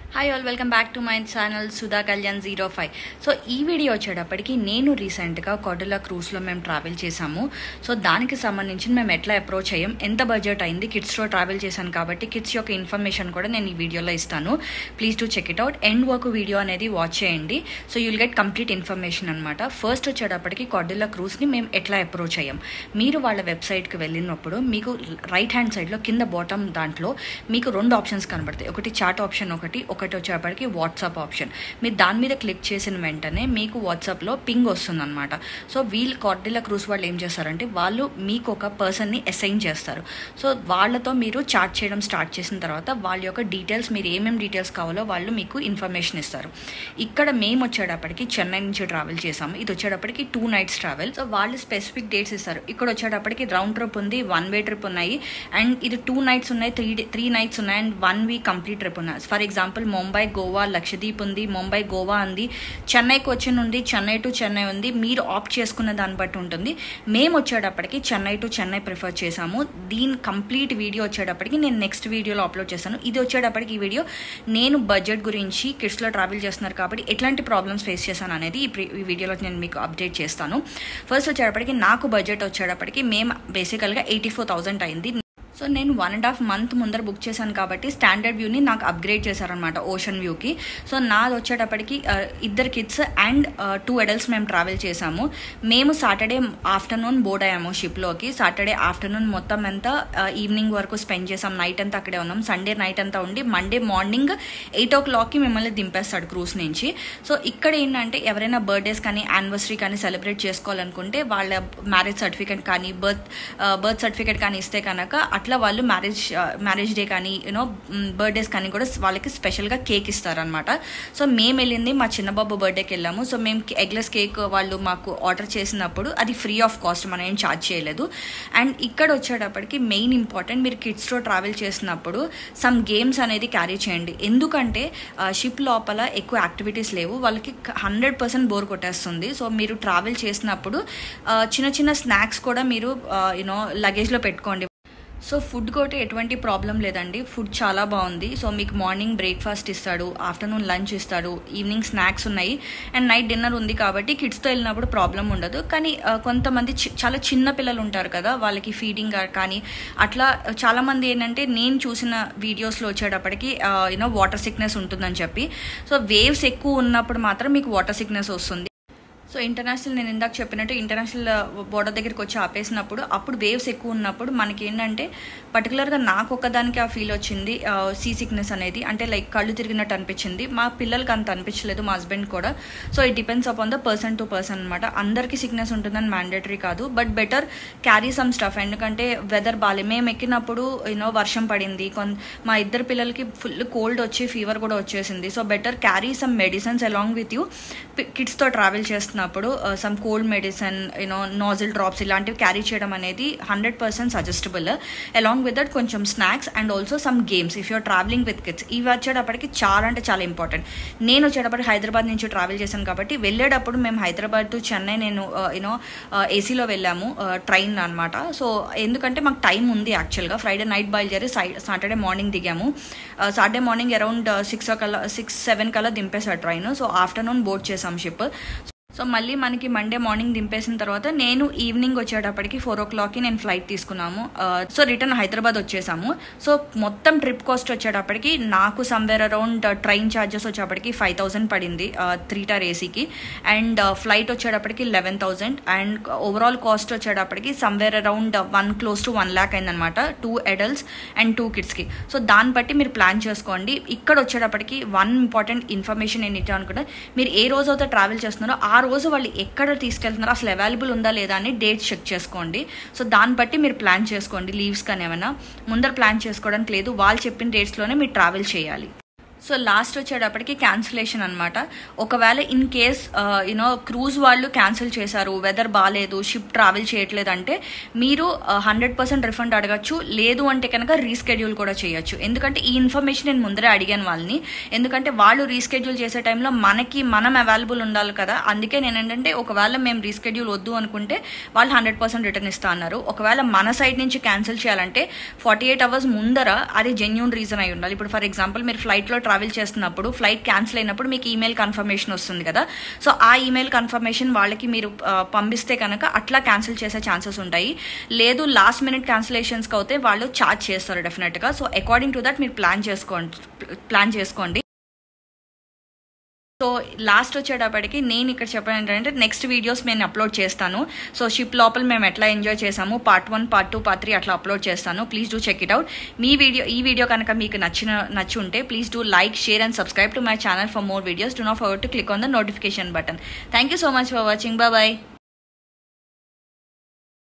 hi all welcome back to my channel Sudha Kalyan zero five so ఈ video వచ్చేటప్పటికి నేను రీసెంట్గా కొడల క్రూజ్లో మేము ట్రావెల్ చేసాము సో దానికి సంబంధించి మేము ఎట్లా అప్రోచ్ అయ్యాం ఎంత బడ్జెట్ అయింది కిడ్స్లో ట్రావెల్ చేశాను కాబట్టి కిడ్స్ యొక్క ఇన్ఫర్మేషన్ కూడా నేను ఈ వీడియోలో ఇస్తాను please to check it out end work video అనేది వాచ్ చేయండి so you'll get complete information అనమాట ఫస్ట్ వచ్చేటప్పటికి కొడల క్రూజ్ని మేము ఎట్లా అప్రోచ్ అయ్యాం మీరు వాళ్ళ వెబ్సైట్కి వెళ్ళినప్పుడు మీకు రైట్ హ్యాండ్ సైడ్లో కింద బాటమ్ దాంట్లో మీకు రెండు ఆప్షన్స్ కనబడతాయి ఒకటి చాట్ ఆప్షన్ ఒకటి ఒకటి వచ్చేటప్పటికి వాట్సాప్ ఆప్షన్ మీరు దాని మీద క్లిక్ చేసిన వెంటనే మీకు వాట్సాప్లో పింగ్ వస్తుంది అనమాట సో వీళ్ళు కార్డిలా క్రూస్ వాళ్ళు ఏం చేస్తారంటే వాళ్ళు మీకు ఒక పర్సన్ని అసైన్ చేస్తారు సో వాళ్ళతో మీరు చాట్ చేయడం స్టార్ట్ చేసిన తర్వాత వాళ్ళ యొక్క డీటెయిల్స్ మీరు ఏమేమి డీటెయిల్స్ కావాలో వాళ్ళు మీకు ఇన్ఫర్మేషన్ ఇస్తారు ఇక్కడ మేము వచ్చేటప్పటికి చెన్నై నుంచి ట్రావెల్ చేసాము ఇది వచ్చేటప్పటికి టూ నైట్స్ ట్రావెల్ సో వాళ్ళు స్పెసిఫిక్ డేట్స్ ఇస్తారు ఇక్కడ వచ్చేటప్పటికి రౌండ్ ట్రిప్ ఉంది వన్ వే ట్రిప్ ఉన్నాయి అండ్ ఇది టూ నైట్స్ ఉన్నాయి త్రీ త్రీ నైట్స్ ఉన్నాయి and one week complete trip ఉన్నాయి ఫర్ ఎగ్జాంపుల్ ముంబై గోవా లక్షద్వీప్ ఉంది ముంబై గోవా ఉంది చెన్నైకి వచ్చిన ఉంది చెన్నై టు చెన్నై ఉంది మీరు ఆప్ట్ చేసుకున్న దాన్ని బట్టి ఉంటుంది మేము వచ్చేటప్పటికి చెన్నై టు చెన్నై ప్రిఫర్ చేసాము దీని కంప్లీట్ వీడియో వచ్చేటప్పటికి నేను నెక్స్ట్ వీడియోలో అప్లోడ్ చేశాను ఇది వచ్చేటప్పటికి ఈ వీడియో నేను బడ్జెట్ గురించి కిడ్స్లో ట్రావెల్ చేస్తున్నారు కాబట్టి ఎట్లాంటి ప్రాబ్లమ్స్ ఫేస్ చేశాను అనేది ఈ ప్రి- ఈ వీడియోలో నేను మీకు అప్డేట్ చేస్తాను ఫస్ట్ వచ్చేటప్పటికి నాకు బడ్జెట్ వచ్చేటప్పటికి మేము బేసికల్గా ఎయిటీ ఫోర్ థౌజండ్ అయింది సో నేను వన్ అండ్ హాఫ్ మంత్ ముందర బుక్ చేశాను కాబట్టి స్టాండర్డ్ వ్యూని నాకు అప్గ్రేడ్ చేశారనమాట ఓషన్ వ్యూకి సో నాది వచ్చేటప్పటికి ఆ, ఇద్దరు కిడ్స్ అండ్ టూ అడల్ట్స్ మేము ట్రావెల్ చేసాము మేము సాటర్డే ఆఫ్టర్నూన్ బోర్డ్ అయ్యాము షిప్లోకి సాటర్డే ఆఫ్టర్నూన్ మొత్తం అంతా ఈవినింగ్ వరకు స్పెండ్ చేసాం నైట్ అంతా అక్కడే ఉన్నాం సండే నైట్ అంతా ఉండి మండే మార్నింగ్ ఎయిట్ ఓ క్లాక్కి మిమ్మల్ని దింపేస్తాడు క్రూజ్ నుంచి సో ఇక్కడ ఏంటంటే ఎవరైనా బర్త్డేస్ కానీ యానివర్సరీ కానీ సెలబ్రేట్ చేసుకోవాలనుకుంటే వాళ్ళ మ్యారేజ్ సర్టిఫికేట్ కానీ బర్త్ బర్త్ సర్టిఫికేట్ కానీ ఇస్తే కనుక అట్లా వాళ్ళు మ్యారేజ్ మ్యారేజ్ డే కానీ యూనో బర్త్డేస్ కానీ కూడా వాళ్ళకి స్పెషల్గా కేక్ ఇస్తారనమాట సో మేము వెళ్ళింది మా చిన్నబాబు బర్త్డేకి వెళ్ళాము సో మేము ఎగ్లెస్ కేక్ వాళ్ళు మాకు ఆర్డర్ చేసినప్పుడు అది ఫ్రీ ఆఫ్ కాస్ట్ మనం ఏం ఛార్జ్ చేయలేదు అండ్ ఇక్కడ వచ్చేటప్పటికి మెయిన్ ఇంపార్టెంట్ మీరు కిడ్స్తో ట్రావెల్ చేసినప్పుడు సమ్ గేమ్స్ అనేది క్యారీ చేయండి ఎందుకంటే షిప్ లోపల ఎక్కువ యాక్టివిటీస్ లేవు వాళ్ళకి హండ్రెడ్ పర్సెంట్ బోర్ కొట్టేస్తుంది సో మీరు ట్రావెల్ చేసినప్పుడు ఆ, చిన్న చిన్న స్నాక్స్ కూడా మీరు యూనో లగేజ్లో పెట్టుకోండి సో ఫుడ్ కూడా ఎటువంటి ప్రాబ్లం లేదండి ఫుడ్ చాలా బాగుంది సో మీకు మార్నింగ్ బ్రేక్ఫాస్ట్ ఇస్తాడు ఆఫ్టర్నూన్ లంచ్ ఇస్తాడు ఈవినింగ్ స్నాక్స్ ఉన్నాయి అండ్ నైట్ డిన్నర్ ఉంది కాబట్టి కిడ్స్తో వెళ్ళినప్పుడు ప్రాబ్లం ఉండదు కానీ ఆ, కొంతమంది చి- చాలా చిన్న పిల్లలు ఉంటారు కదా వాళ్ళకి ఫీడింగ్ కానీ అట్లా చాలామంది ఏంటంటే నేను చూసిన వీడియోస్లో వచ్చేటప్పటికి యూనో వాటర్ సిక్నెస్ ఉంటుందని చెప్పి సో వేవ్స్ ఎక్కువ ఉన్నప్పుడు మాత్రం మీకు వాటర్ సిక్నెస్ వస్తుంది సో ఇంటర్నేషనల్ నేను ఇందాక చెప్పినట్టు ఇంటర్నేషనల్ బోర్డర్ దగ్గరికి వచ్చి ఆపేసినప్పుడు అప్పుడు వేవ్స్ ఎక్కువ ఉన్నప్పుడు మనకి ఏంటంటే పర్టికులర్గా నాకు ఒక్కదానికి ఆ ఫీల్ వచ్చింది సీ సిక్నెస్ అనేది అంటే లైక్ కళ్ళు తిరిగినట్టు అనిపించింది మా పిల్లలకి అంత అనిపించలేదు మా హస్బెండ్ కూడా so it depends upon the person to person అనమాట అందరికీ సిక్నెస్ ఉంటుందని మ్యాండేటరీ కాదు but better carry some stuff ఎందుకంటే వెదర్ బాలే మేము ఎక్కినప్పుడు యూనో వర్షం పడింది కొన్ మా ఇద్దరు పిల్లలకి ఫుల్ కోల్డ్ వచ్చి ఫీవర్ కూడా వచ్చేసింది so better carry some medicines along with you కిడ్స్తో ట్రావెల్ చేస్తున్నప్పుడు some cold medicine you know nasal drops ఇలాంటివి క్యారీ చేయడం అనేది hundred percent suggestable along with that కొంచెం snacks and also some games if you're travelling with kids ఇవి వచ్చేటప్పటికి చాలా అంటే చాలా ఇంపార్టెంట్ నేను వచ్చేటప్పటికి హైదరాబాద్ నుంచి ట్రావెల్ చేశాను కాబట్టి వెళ్ళేటప్పుడు మేము హైదరాబాద్ టు చెన్నై నేను యూనో ఏసీలో వెళ్ళాము ట్రైన్ అనమాట సో ఎందుకంటే మాకు టైం ఉంది యాక్చువల్గా ఫ్రైడే నైట్ బయలుదేరి సాటర్డే మార్నింగ్ దిగాము సాటర్డే మార్నింగ్ అరౌండ్ సిక్స్ కల్లా సిక్స్ సెవెన్ కల్లా దింపేశాడు ట్రైన్ సో ఆఫ్టర్నూన్ బోర్డ్ చేసాం షిప్ సో మళ్ళీ మనకి మండే మార్నింగ్ దింపేసిన తర్వాత నేను ఈవినింగ్ వచ్చేటప్పటికి ఫోర్ ఓ క్లాక్కి నేను ఫ్లైట్ తీసుకున్నాము ఆ, సో రిటర్న్ హైదరాబాద్ వచ్చేసాము సో మొత్తం ట్రిప్ కాస్ట్ వచ్చేటప్పటికి నాకు సమ్వేర్ అరౌండ్ ట్రైన్ ఛార్జెస్ వచ్చేటప్పటికి ఫైవ్ థౌసండ్ పడింది త్రీ టార్ ఏసీకి అండ్ ఫ్లైట్ వచ్చేటప్పటికి eleven thousand and overall cost వచ్చేటప్పటికి somewhere around one close to one lakh అయిందనమాట టూ అడల్ట్స్ అండ్ టూ కిడ్స్కి సో దాన్ని బట్టి మీరు ప్లాన్ చేసుకోండి ఇక్కడ వచ్చేటప్పటికి వన్ ఇంపార్టెంట్ ఇన్ఫర్మేషన్ నేను ఇట్లా అనుకుంటా మీరు ఏ రోజు అయితే ట్రావెల్ చేస్తున్నారో ఆ రోజు వాళ్ళు ఎక్కడ తీసుకెళ్తున్నారో అసలు అవైలబుల్ ఉందా లేదా అని డేట్ చెక్ చేసుకోండి సో దాన్ని బట్టి మీరు ప్లాన్ చేసుకోండి లీవ్స్ కానీ ఏమైనా ముందర ప్లాన్ చేసుకోవడానికి లేదు వాళ్ళు చెప్పిన డేట్స్లోనే మీరు ట్రావెల్ చేయాలి సో లాస్ట్ వచ్చేటప్పటికి క్యాన్సిలేషన్ అనమాట ఒకవేళ ఇన్ కేస్ యూనో క్రూజ్ వాళ్ళు క్యాన్సిల్ చేశారు వెదర్ బాగాలేదు షిప్ ట్రావెల్ చేయట్లేదు అంటే మీరు హండ్రెడ్ పర్సెంట్ రిఫండ్ అడగచ్చు లేదు అంటే కనుక రీస్కెడ్యూల్ కూడా చేయొచ్చు ఎందుకంటే ఈ ఇన్ఫర్మేషన్ నేను ముందరే అడిగాను వాళ్ళని ఎందుకంటే వాళ్ళు రీస్కెడ్యూల్ చేసే టైంలో మనకి మనం అవైలబుల్ ఉండాలి కదా అందుకే నేను ఏంటంటే ఒకవేళ మేము రీస్కెడ్యూల్ వద్దు అనుకుంటే వాళ్ళు హండ్రెడ్ పర్సెంట్ రిటర్న్ ఇస్తా అన్నారు ఒకవేళ మన సైడ్ నుంచి క్యాన్సిల్ చేయాలంటే ఫార్టీ ఎయిట్ అవర్స్ ముందర అది జెన్యున్ రీజన్ అయి ఉండాలి ఇప్పుడు ఫర్ ఎగ్జాంపుల్ మీరు ఫ్లైట్లో ట్రావెల్ చేస్తున్నప్పుడు ఫ్లైట్ క్యాన్సిల్ అయినప్పుడు మీకు ఈమెయిల్ కన్ఫర్మేషన్ వస్తుంది కదా సో ఆ ఈమెయిల్ కన్ఫర్మేషన్ వాళ్ళకి మీరు ఆ, పంపిస్తే కనుక అట్లా క్యాన్సిల్ చేసే ఛాన్సెస్ ఉంటాయి లేదు లాస్ట్ మినిట్ క్యాన్సిలేషన్స్కి అయితే వాళ్ళు ఛార్జ్ చేస్తారు డెఫినెట్గా సో అకార్డింగ్ టు దట్ మీరు ప్లాన్ చేసుకోండి ప్లాన్ చేసుకోండి సో లాస్ట్ వచ్చేటప్పటికి నేను ఇక్కడ చెప్పాను ఏంటంటే నెక్స్ట్ వీడియోస్ నేను అప్లోడ్ చేస్తాను సో షిప్ లోపల మేము ఎట్లా ఎంజాయ్ చేసాము part one part two part three అట్లా అప్లోడ్ చేస్తాను please do check it out మీ వీడియో ఈ వీడియో కనుక మీకు నచ్చిన నచ్చి ఉంటే please do like share and subscribe to my channel for more videos do not forget to click on the notification button thank you so much for watching bye